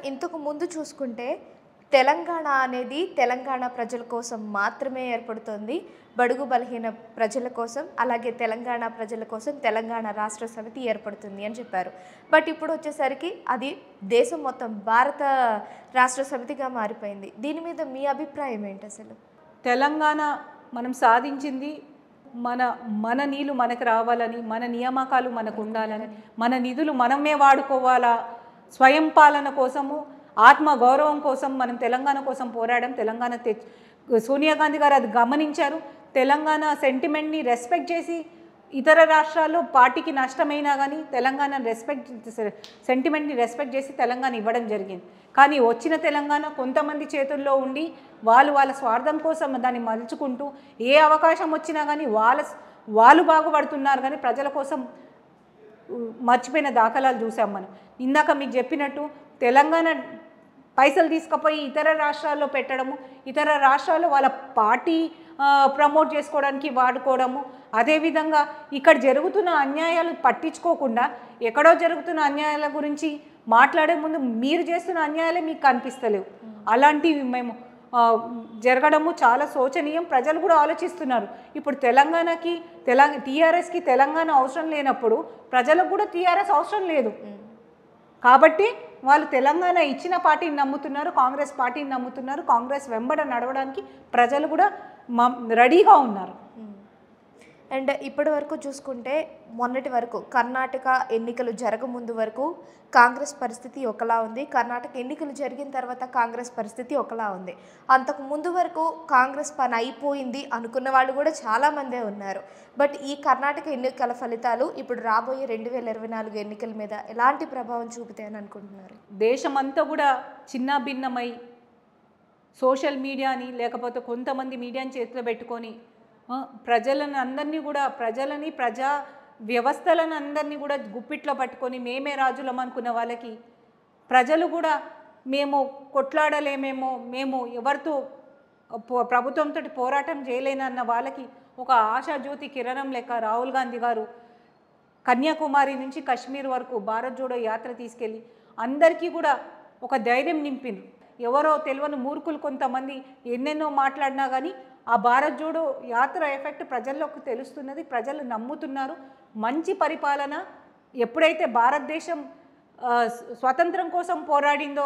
ఇంతకు ముందు చూసుకుంటే తెలంగాణ అనేది తెలంగాణ ప్రజల కోసం మాత్రమే ఏర్పడుతుంది బడుగు బలహీన ప్రజల కోసం అలాగే తెలంగాణ ప్రజల కోసం తెలంగాణ రాష్ట్ర సమితి ఏర్పడుతుంది అని చెప్పారు బట్ ఇప్పుడు వచ్చేసరికి అది దేశం మొత్తం భారత రాష్ట్ర సమితిగా మారిపోయింది దీని మీద మీ అభిప్రాయం ఏంటి అసలు తెలంగాణ మనం సాధించింది మన మన నీళ్ళు మనకు రావాలని మన నియామకాలు మనకు ఉండాలని మన నిధులు మనమే వాడుకోవాలా స్వయం పాలన కోసము ఆత్మ గౌరవం కోసం మనం తెలంగాణ కోసం పోరాడడం తెలంగాణ తె సోనియా గాంధీ గారు అది గమనించారు తెలంగాణ సెంటిమెంట్ని రెస్పెక్ట్ చేసి ఇతర రాష్ట్రాల్లో పార్టీకి నష్టమైనా కానీ తెలంగాణ రెస్పెక్ట్ సెంటిమెంట్ని రెస్పెక్ట్ చేసి తెలంగాణ ఇవ్వడం జరిగింది కానీ వచ్చిన తెలంగాణ కొంతమంది చేతుల్లో ఉండి వాళ్ళు వాళ్ళ స్వార్థం కోసం దాన్ని మలుచుకుంటూ ఏ అవకాశం వచ్చినా కానీ వాళ్ళ వాళ్ళు బాగుపడుతున్నారు కానీ ప్రజల కోసం మర్చిపోయిన దాఖలాలు చూసాం మనం ఇందాక మీకు చెప్పినట్టు తెలంగాణ పైసలు తీసుకుపోయి ఇతర రాష్ట్రాల్లో పెట్టడము ఇతర రాష్ట్రాల్లో వాళ్ళ పార్టీ ఆ, ప్రమోట్ చేసుకోవడానికి వాడుకోవడము అదేవిధంగా ఇక్కడ జరుగుతున్న అన్యాయాలు పట్టించుకోకుండా ఎక్కడో జరుగుతున్న అన్యాయాల గురించి మాట్లాడే ముందు మీరు చేస్తున్న అన్యాయాలే మీకు కనిపిస్తలేవు అలాంటివి మేము ఆ, జరగడము చాలా శోచనీయం ప్రజలు కూడా ఆలోచిస్తున్నారు ఇప్పుడు తెలంగాణకి తెలంగాణ టీఆర్ఎస్కి తెలంగాణ అవసరం లేనప్పుడు ప్రజలకు కూడా టీఆర్ఎస్ అవసరం లేదు కాబట్టి వాళ్ళు తెలంగాణ ఇచ్చిన పార్టీని నమ్ముతున్నారు కాంగ్రెస్ పార్టీని నమ్ముతున్నారు కాంగ్రెస్ వెంబడ నడవడానికి ప్రజలు కూడా మ- రెడీగా ఉన్నారు అండ్ ఇప్పటి వరకు చూసుకుంటే మొన్నటి వరకు కర్ణాటక ఎన్నికలు జరగముందు వరకు కాంగ్రెస్ పరిస్థితి ఒకలా ఉంది కర్ణాటక ఎన్నికలు జరిగిన తర్వాత కాంగ్రెస్ పరిస్థితి ఒకలా ఉంది అంతకు ముందు వరకు కాంగ్రెస్ పని అయిపోయింది అనుకున్న వాళ్ళు కూడా చాలామందే ఉన్నారు బట్ ఈ కర్ణాటక ఎన్నికల ఫలితాలు ఇప్పుడు రాబోయే రెండు వేల ఇరవై నాలుగు ఎన్నికల మీద ఎలాంటి ప్రభావం చూపుతాయని అనుకుంటున్నారు దేశమంతా కూడా చిన్న భిన్నమై సోషల్ మీడియాని లేకపోతే కొంతమంది మీడియాని చేతిలో పెట్టుకొని ఆ, ప్రజలను అందరినీ కూడా ప్రజలని ప్రజా వ్యవస్థలను అందరినీ కూడా గుప్పిట్లో పట్టుకొని మేమే రాజులం అనుకున్న వాళ్ళకి ప్రజలు కూడా మేము కొట్లాడలేమేమో మేము ఎవరితో పో- ప్రభుత్వంతో పోరాటం చేయలేనన్న వాళ్ళకి ఒక ఆశాజ్యోతి కిరణం లెక్క రాహుల్ గాంధీ గారు కన్యాకుమారి నుంచి కాశ్మీర్ వరకు భారత్ జోడో యాత్ర తీసుకెళ్ళి అందరికీ కూడా ఒక ధైర్యం నింపిండ్రు ఎవరో తెలియని మూర్ఖులు కొంతమంది ఎన్నెన్నో మాట్లాడినా కానీ ఆ భారత్ జోడో యాత్ర ఎఫెక్ట్ ప్రజల్లోకి తెలుస్తున్నది ప్రజలు నమ్ముతున్నారు మంచి పరిపాలన ఎప్పుడైతే భారతదేశం ఆ, స్వ- స్వతంత్రం కోసం పోరాడిందో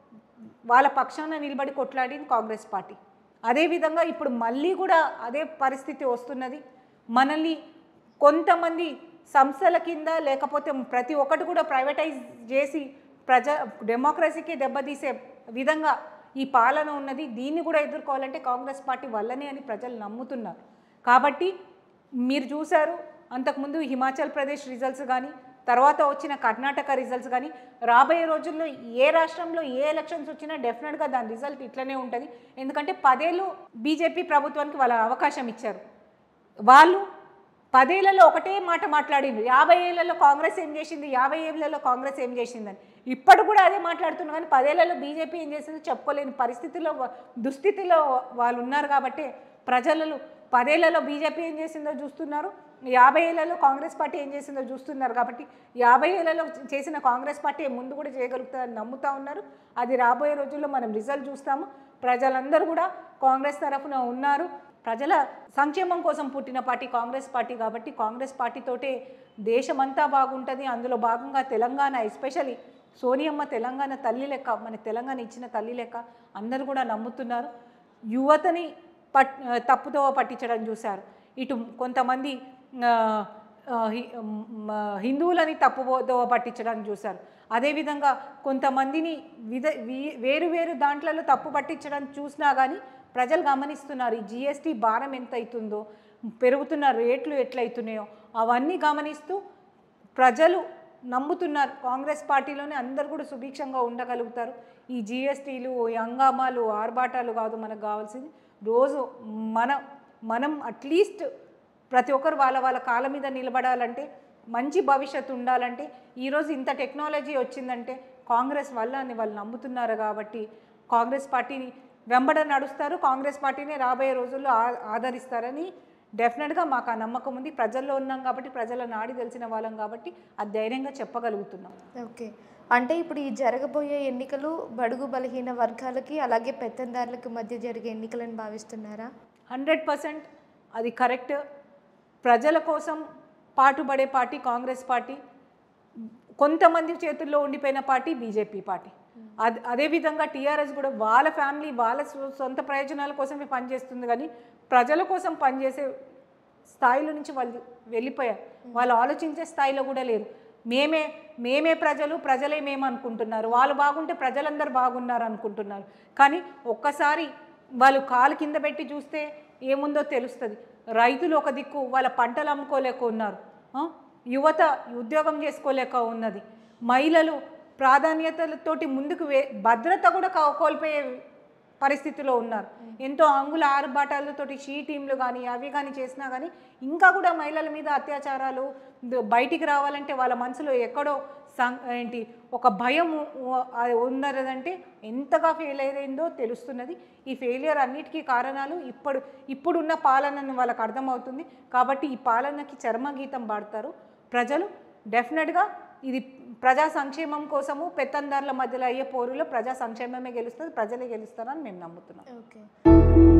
వాళ్ళ పక్షాన నిలబడి కొట్లాడింది కాంగ్రెస్ పార్టీ అదేవిధంగా ఇప్పుడు మళ్ళీ కూడా అదే పరిస్థితి వస్తున్నది మనల్ని కొంతమంది సంస్థల కింద లేకపోతే ప్రతి ఒక్కటి కూడా ప్రైవేటైజ్ చేసి ప్రజ డెమోక్రసీకి దెబ్బతీసే విధంగా ఈ పాలన ఉన్నది దీన్ని కూడా ఎదుర్కోవాలంటే కాంగ్రెస్ పార్టీ వల్లనే అని ప్రజలు నమ్ముతున్నారు కాబట్టి మీరు చూశారు అంతకుముందు హిమాచల్ ప్రదేశ్ రిజల్ట్స్ కానీ తర్వాత వచ్చిన కర్ణాటక రిజల్ట్స్ కానీ రాబోయే రోజుల్లో ఏ రాష్ట్రంలో ఏ ఎలక్షన్స్ వచ్చినా డెఫినెట్గా దాని రిజల్ట్ ఇట్లనే ఉంటుంది ఎందుకంటే పదేళ్ళు బీజేపీ ప్రభుత్వానికి వాళ్ళ అవకాశం ఇచ్చారు వాళ్ళు పదేళ్లలో ఒకటే మాట మాట్లాడిండ్రు యాభై ఏళ్లలో కాంగ్రెస్ ఏం చేసింది యాభై ఏళ్లలో కాంగ్రెస్ ఏం చేసిందని ఇప్పటి కూడా అదే మాట్లాడుతున్నారు కానీ పదేళ్లలో బీజేపీ ఏం చేసిందో చెప్పుకోలేని పరిస్థితిలో వా- దుస్థితిలో వాళ్ళు ఉన్నారు కాబట్టి ప్రజలు పదేళ్లలో బీజేపీ ఏం చేసిందో చూస్తున్నారు యాభై ఏళ్లలో కాంగ్రెస్ పార్టీ ఏం చేసిందో చూస్తున్నారు కాబట్టి యాభై ఏళ్లలో చేసిన కాంగ్రెస్ పార్టీ ముందు కూడా చేయగలుగుతారని నమ్ముతా ఉన్నారు అది రాబోయే రోజుల్లో మనం రిజల్ట్ చూస్తాము ప్రజలందరూ కూడా కాంగ్రెస్ తరఫున ఉన్నారు ప్రజల సంక్షేమం కోసం పుట్టిన పార్టీ కాంగ్రెస్ పార్టీ కాబట్టి కాంగ్రెస్ పార్టీతోటే దేశమంతా బాగుంటుంది అందులో భాగంగా తెలంగాణ ఎస్పెషలీ సోనియమ్మ తెలంగాణ తల్లి లెక్క మన తెలంగాణ ఇచ్చిన తల్లి లెక్క అందరూ కూడా నమ్ముతున్నారు యువతని పట్ తప్పుదోవ పట్టించడం చూశారు ఇటు కొంతమంది ఆ, ఆ, హి- మ్, ఆ, హిందువులని తప్పుదోవ పట్టించడానికి చూశారు అదేవిధంగా కొంతమందిని విధ వీ- వేరు వేరు దాంట్లలో తప్పు పట్టించడానికి చూసినా కానీ ప్రజలు గమనిస్తున్నారు ఈ జిఎస్టీ భారం ఎంత అవుతుందో పెరుగుతున్న రేట్లు ఎట్లయితున్నాయో అవన్నీ గమనిస్తూ ప్రజలు నమ్ముతున్నారు కాంగ్రెస్ పార్టీలోనే అందరు కూడా సుభిక్షంగా ఉండగలుగుతారు ఈ జిఎస్టీలు ఈ హంగామాలు ఆర్భాటాలు కాదు మనకు కావాల్సింది రోజు మన మనం అట్లీస్ట్ ప్రతి ఒక్కరు వాళ్ళ వాళ్ళ కాళ్ళ మీద నిలబడాలంటే మంచి భవిష్యత్తు ఉండాలంటే ఈరోజు ఇంత టెక్నాలజీ వచ్చిందంటే కాంగ్రెస్ వల్ల అని వాళ్ళు నమ్ముతున్నారు కాబట్టి కాంగ్రెస్ పార్టీని వెంబడ నడుస్తారు కాంగ్రెస్ పార్టీని రాబోయే రోజుల్లో ఆ- ఆదరిస్తారని డెఫినెట్గా మాకు ఆ నమ్మకం ఉంది ప్రజల్లో ఉన్నాం కాబట్టి ప్రజల నాడి తెలిసిన వాళ్ళం కాబట్టి అది ధైర్యంగా చెప్పగలుగుతున్నాం ఓకే అంటే ఇప్పుడు ఈ జరగబోయే ఎన్నికలు బడుగు బలహీన వర్గాలకి అలాగే పెత్తందారులకి మధ్య జరిగే ఎన్నికలని భావిస్తున్నారా హండ్రెడ్ పర్సెంట్ అది కరెక్ట్ ప్రజల కోసం పాటుపడే పార్టీ కాంగ్రెస్ పార్టీ కొంతమంది చేతుల్లో ఉండిపోయిన పార్టీ బీజేపీ పార్టీ అదే అదేవిధంగా టీఆర్ఎస్ కూడా వాళ్ళ ఫ్యామిలీ వాళ్ళ సొ- సొంత ప్రయోజనాల కోసమే పనిచేస్తుంది కానీ ప్రజల కోసం పనిచేసే స్థాయిలో నుంచి వాళ్ళు వెళ్ళిపోయారు వాళ్ళు ఆలోచించే స్థాయిలో కూడా లేరు మేమే మేమే ప్రజలు ప్రజలే మేము అనుకుంటున్నారు వాళ్ళు బాగుంటే ప్రజలందరూ బాగున్నారు అనుకుంటున్నారు కానీ ఒక్కసారి వాళ్ళు కాలు కింద పెట్టి చూస్తే ఏముందో తెలుస్తుంది రైతులు ఒక దిక్కు వాళ్ళ పంటలు అమ్ముకోలేక ఉన్నారు ఆ? యువత ఉద్యోగం చేసుకోలేక ఉన్నది మహిళలు ప్రాధాన్యతలతోటి ముందుకు వే భద్రత కూడా కో- కోల్పోయే పరిస్థితిలో ఉన్నారు ఎంతో అంగుల ఆరుబాటాలతోటి షీ టీంలు కానీ అవి కానీ చేసినా కానీ ఇంకా కూడా మహిళల మీద అత్యాచారాలు ద- బయటికి రావాలంటే వాళ్ళ మనసులో ఎక్కడో సం ఏంటి ఒక భయం ఉ- అది ఉన్నదంటే ఎంతగా ఫెయిల్ అయిందో తెలుస్తున్నది ఈ ఫెయిలియర్ అన్నిటికీ కారణాలు ఇప్పుడు ఇప్పుడున్న పాలనను వాళ్ళకి అర్థమవుతుంది కాబట్టి ఈ పాలనకి చర్మగీతం పాడతారు ప్రజలు డెఫినెట్గా ఇది ప్రజా సంక్షేమం కోసము పెత్తందారుల మధ్యలో అయ్యే పోరులో ప్రజా సంక్షేమమే గెలుస్తుంది ప్రజలే గెలుస్తారని మేము నమ్ముతున్నాం ఓకే